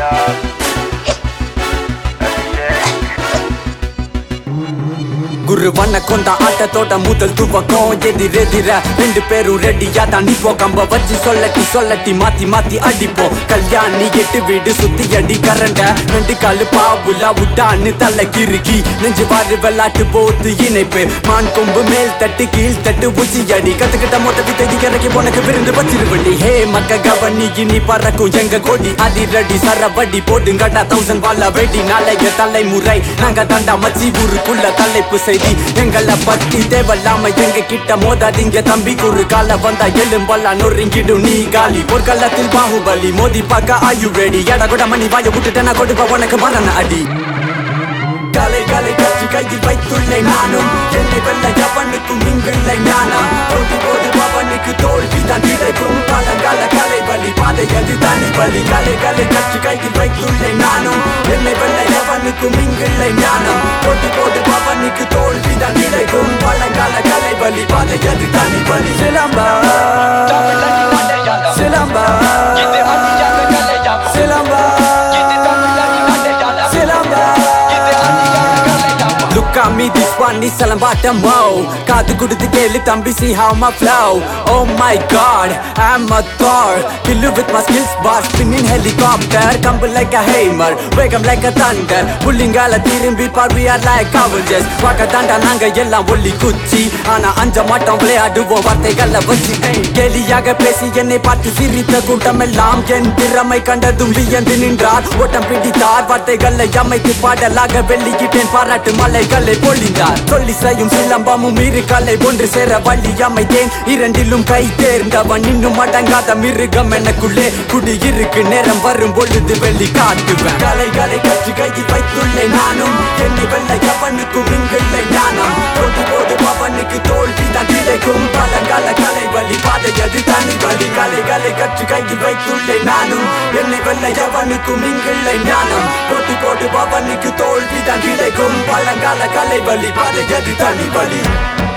குரு வண்ணக்கம் தான் ஆட்டத்தோட முதல் துவக்கம் எதிரெதிர ரெண்டு பேரும் ரெடியா தான் நிப்போம் கம்ப வச்சு சொல்லட்டி சொல்லட்டி மாத்தி மாத்தி அடிப்போம் கல்யாணி எட்டு வீடு சுத்தி அடி கரண்ட ரெண்டு காலு பாவுல விட்டான்னு தலை கிறுக்கி நெஞ்சு வாரு வெள்ளாட்டு போத்து இணைப்பு மான் கொம்பு மேல் தட்டு கீழ் தட்டு உச்சி அடி கத்துக்கிட்ட மொத்த வித்தை இறக்கி உனக்கு விருந்து வச்சிருவண்டி ஹே மக்க கவனி இனி பறக்கும் எங்க கொடி அதிரடி சரவடி போடுங்கடா தௌசண்ட் வாழ வெடி நாளைய தலைமுறை நாங்க தாண்டா மச்சி ஊருக்குள்ள தலைப்பு செய்தி எங்களை பத்தி தேவையில்லாம எங்க கிட்ட மோதாதீங்க தம்பி ஒரு கால வந்தா எலும்பெல்லாம் நொறுங்கிடும் நீ காலி போர்க்களத்தில் பாகுபலி மோதி பார்க்க ஆயு ரெடி எட கூட மணி வாய விட்டுட்டு நான் கொடுப்ப உனக்கு மரண அடி கலை கலை கற்று கையில் வைத்துள்ளேன் நானும் என்னை வெல்ல எவனுக்கும் இங்கில்லை ஞானம் போட்டி போது பவனுக்கு தோல்வி தான் கிடைக்கும் பழங்கால கலை வழி பாதை அது தனி வழி கலை கலை கற்று கையில் வைத்துள்ளேன் நானும் என்னை வெல்ல எவனுக்கும் இங்கில்லை ஞானம் போட்டி போது பவனுக்கு தோல்வி தான் கிடைக்கும் பழங்கால கலை வழி பாதை அது தனி வழி சிலம்பா சிலம்பா சிலம்பா சிலம்பா Look at me, this one is Salambata Mo காது கொடுத்து கேளு தம்பி see how my flow Oh my god, I'm a Thor Kill you with my skills boss spinning helicopter Comble like a hammer, wake up like a thunder புள்ளிங்கால திரும்பி பார் we are like Avengers வாக்க தாண்டா நாங்க எல்லாம் ஒல்லி குச்சி ஆனா அஞ்ச மாட்டோம் விளையாடுவோம் வார்த்தைகளை வச்சு hey. கேலியாக பேசி என்னை பார்த்து சிரித்த கூட்டம் எல்லாம் என் திறமை கண்டதும் வியந்து நின்றார் ஓட்டம் பிடித்தார் வார்த்தைகளை அமைத்து பாடலாக வெளியிட்டேன் பாராட்டு மலைகளை பொழிந்தார் சொல்லி செய்யும் சிலம்பமும் இரு கலை ஒன்று சேர வழி அமைத்தேன் இரண்டிலும் கை தேர்ந்தவன் இன்னும் அடங்காத மிருகம் எனக்குள்ளே குடியிருக்கு நேரம் வரும் பொழுது வெளி காட்டுவேன் கலைகளை கற்று கையில் வைத்துள்ளேன் நானும் என்னை வெல்ல எவனுக்கும் இங்கில்லை ஞானம் போட்டு போது பவனுக்கு தோல்வி தான் கிடைக்கும் பழங்கால கலை வழி பாதை அது தனி வழி கலைகளை கற்று கையில் வைத்துள்ளேன் நானும் என்னை வெல்ல எவனுக்கும் இங்கில்லை ஞானம் போட்டு போட்டு பவனுக்கு தோல்வி தான் கிடைக்கும் பழங்கால கலை வழி பாதை அது தனி வழி